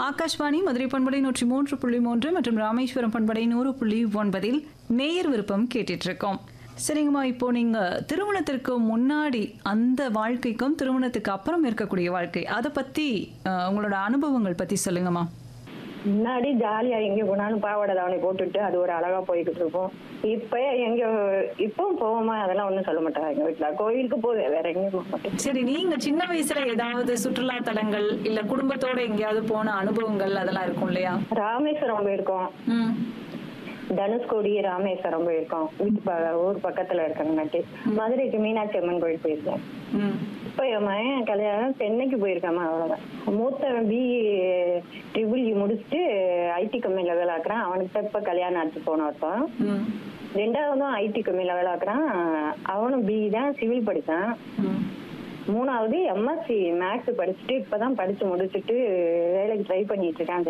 ஆகாஷ்வாணி மதுரை பண்படை நூற்றி மூன்று புள்ளி மூன்று மற்றும் ராமேஸ்வரம் பண்படை நூறு புள்ளி ஒன்பதில் நேயர் விருப்பம் கேட்டுட்டு இருக்கோம் சரிங்கம்மா இப்போ நீங்க திருமணத்திற்கு முன்னாடி அந்த வாழ்க்கைக்கும் திருமணத்துக்கு அப்புறம் இருக்கக்கூடிய வாழ்க்கை அதை பத்தி அஹ், உங்களோட அனுபவங்கள் பத்தி சொல்லுங்கம்மா முன்னாடி ஜாலியா எங்க போனாலும் பாவாடை தாவணி போட்டுட்டு அது ஒரு அழகா போய்கிட்டு இருப்போம் இப்ப எங்க இப்பவும் போவோமா அதெல்லாம் ஒண்ணும் சொல்ல மாட்டாங்க எங்க வீட்டுல கோயிலுக்கு போகுது வேற எங்கேயும் போக மாட்டேன் சரி நீங்க சின்ன வயசுல ஏதாவது சுற்றுலா தலங்கள் இல்ல குடும்பத்தோட எங்கேயாவது போன அனுபவங்கள் அதெல்லாம் இருக்கும் இல்லையா ராமேஸ்வரம் போயிருக்கோம் ம் தனுஷ்கோடி ராமேஸ்வரம் போயிருக்கோம் வீட்டு ப- ஊர் பக்கத்துல இருக்கங்காட்டி மதுரைக்கு மீனாட்சி அம்மன் கோயில் போயிருக்கேன் ம் இப்ப என் மகன் கல்யாணம் சென்னைக்கு போயிருக்காம அவ்வளவுதான் மூத்த பி ட்ரிபிள் இ முடிச்சுட்டு ஐடி கம்பெனில வேலை ஆக்குறான் அவனுக்கு தான் இப்ப கல்யாணம் ஆச்சு போன வருஷம் ம் ரெண்டாவதும் ஐடி கம்பெனில வேலை ஆக்குறான் அவனும் பி தான் சிவில் படிச்சான் ம் மூணாவது எம்எஸ்சி மேக்ஸ் படிச்சுட்டு இப்பதான் படிச்சு முடிச்சுட்டு வேலைக்கு ட்ரை பண்ணிட்டு இருக்கான்